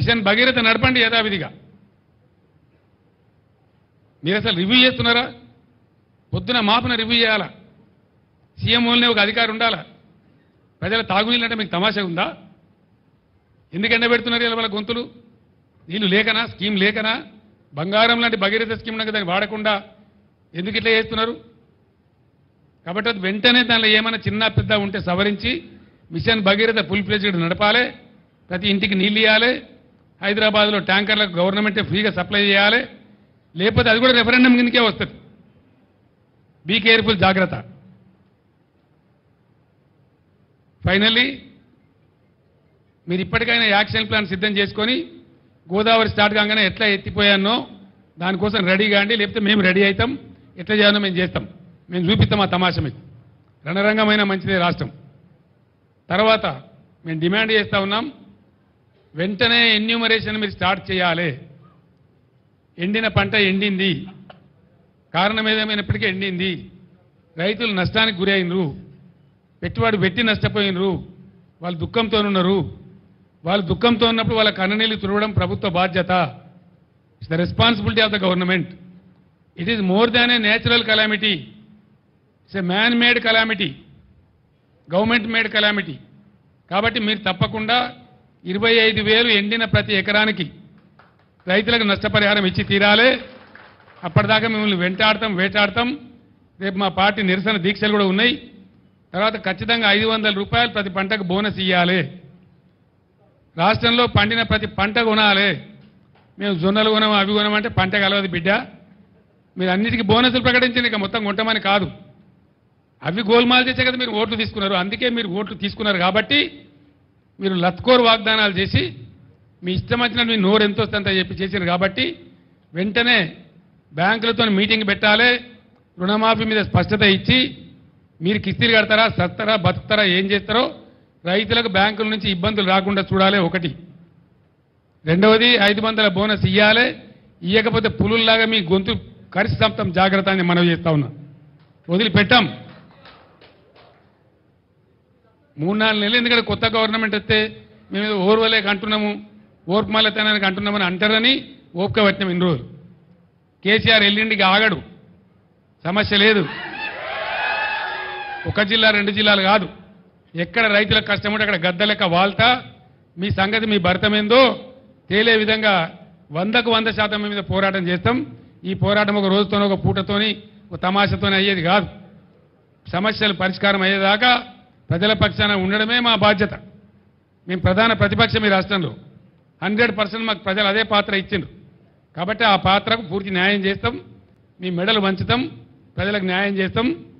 machine Bhagiratha నడపండి యథావిధిగా మీరు అసలు రివ్యూ చేస్తున్నారా పొద్దున మాపున రివ్యూ చేయాలా సీఎం ఓన్లీ ఒక అధికారి ఉండాలా ప్రజల తాగునీళ్ళు అంటే మీకు తమాషా ఉందా ఎందుకు ఎండబెడుతున్నారు ఇలా వాళ్ళ గొంతులు నీళ్ళు లేకనా స్కీమ్ లేకనా బంగారం లాంటి భగీరథ స్కీమ్ నాకు దాన్ని వాడకుండా ఎందుకు ఇట్లా చేస్తున్నారు కాబట్టి అది వెంటనే దానిలో ఏమైనా చిన్న పెద్ద ఉంటే సవరించి మిషన్ భగీరథ ఫుల్ ఫ్లెజ్డ్ నడపాలి ప్రతి ఇంటికి నీళ్ళు ఇవ్వాలి హైదరాబాద్లో ట్యాంకర్లకు గవర్నమెంటే ఫ్రీగా సప్లై చేయాలి లేకపోతే అది కూడా రెఫరెండం కిందకే వస్తుంది బీ కేర్ఫుల్ జాగ్రత్త ఫైనల్లీ మీరు ఇప్పటికైనా యాక్షన్ ప్లాన్ సిద్ధం చేసుకొని గోదావరి స్టార్ట్ కాగానే ఎట్లా ఎత్తిపోయానో దానికోసం రెడీ కాండి లేకపోతే మేము రెడీ అవుతాం ఎట్లా చేయాలో మేము చేస్తాం మేము చూపిస్తాం ఆ తమాషా మీకు రణరంగమైన మంచిదే రాష్ట్రం తర్వాత మేము డిమాండ్ చేస్తా ఉన్నాం వెంటనే ఎన్యూమరేషన్ మీరు స్టార్ట్ చేయాలి ఎండిన పంట ఎండింది కారణం ఏదేమైనప్పటికీ ఎండింది రైతులు నష్టానికి గురైనరు పెట్టుబడి పెట్టి నష్టపోయినరు వాళ్ళు దుఃఖంతో ఉన్నారు వాళ్ళు దుఃఖంతో ఉన్నప్పుడు వాళ్ళ కన్ననీళ్ళు తుడవడం ప్రభుత్వ బాధ్యత it's the responsibility of the government it is more than a natural calamity it's a man made calamity government made calamity కాబట్టి మీరు తప్పకుండా ఇరవై ఐదు వేలు ఎండిన ప్రతి ఎకరానికి రైతులకు నష్టపరిహారం ఇచ్చి తీరాలి అప్పటిదాకా మిమ్మల్ని వెంటాడతాం వేటాడతాం రేపు మా పార్టీ నిరసన దీక్షలు కూడా ఉన్నాయి తర్వాత ఖచ్చితంగా ఐదు వందల రూపాయలు ప్రతి పంటకు బోనస్ ఇవ్వాలి రాష్ట్రంలో పండిన ప్రతి పంట కొనాలి మేము జొన్నలు కొనం అవి కొనమంటే పంట కలవదు బిడ్డ మీరు అన్నిటికీ బోనసులు ప్రకటించండి ఇక మొత్తం కొంటామని కాదు అవి గోల్మాల్ చేసే కదా మీరు ఓట్లు తీసుకున్నారు అందుకే మీరు ఓట్లు తీసుకున్నారు కాబట్టి మీరు లత్కోర్ వాగ్దానాలు చేసి మీ ఇష్టం వచ్చినట్టు మీ నోరు ఎంత వస్తుందంత చెప్పి చేశారు కాబట్టి వెంటనే బ్యాంకులతో మీటింగ్ పెట్టాలి రుణమాఫీ మీద స్పష్టత ఇచ్చి మీరు కిస్తీలు కడతారా సస్తారా బతుకుతారా ఏం చేస్తారో రైతులకు బ్యాంకుల నుంచి ఇబ్బందులు రాకుండా చూడాలి ఒకటి రెండవది ఐదు వందల బోనస్ ఇవ్వాలి ఇవ్వకపోతే పులుల్లాగా మీ గొంతు కరిసి చంపుతాం జాగ్రత్త అని మనవి చేస్తా ఉన్నా వదిలిపెట్టాం మూడు నాలుగు నెలలు ఎందుకంటే కొత్త గవర్నమెంట్ వస్తే మేము ఏదో ఓర్వలేక అంటున్నాము ఓర్పుమాలతనానికి అంటున్నామని అంటారని ఓపిక పట్టినాం ఇన్ని రోజులు కేసీఆర్ ఎల్లుండికి ఆగడు సమస్య లేదు ఒక జిల్లా రెండు జిల్లాలు కాదు ఎక్కడ రైతులకు కష్టం ఉంటే అక్కడ గద్ద లెక్క వాల్తా మీ సంగతి మీ భర్తమేందో తేలే విధంగా వందకు వంద శాతం మీ మీద పోరాటం చేస్తాం ఈ పోరాటం ఒక రోజుతోనో ఒక పూటతోని ఒక తమాషతోని అయ్యేది కాదు సమస్యలు పరిష్కారం అయ్యేదాకా ప్రజల పక్షాన ఉండడమే మా బాధ్యత మేము ప్రధాన ప్రతిపక్షం ఈ రాష్ట్రంలో హండ్రెడ్ పర్సెంట్ మాకు ప్రజలు అదే పాత్ర ఇచ్చిండ్రు కాబట్టి ఆ పాత్రకు పూర్తి న్యాయం చేస్తాం మీ మెడలు వంచుతాం ప్రజలకు న్యాయం చేస్తాం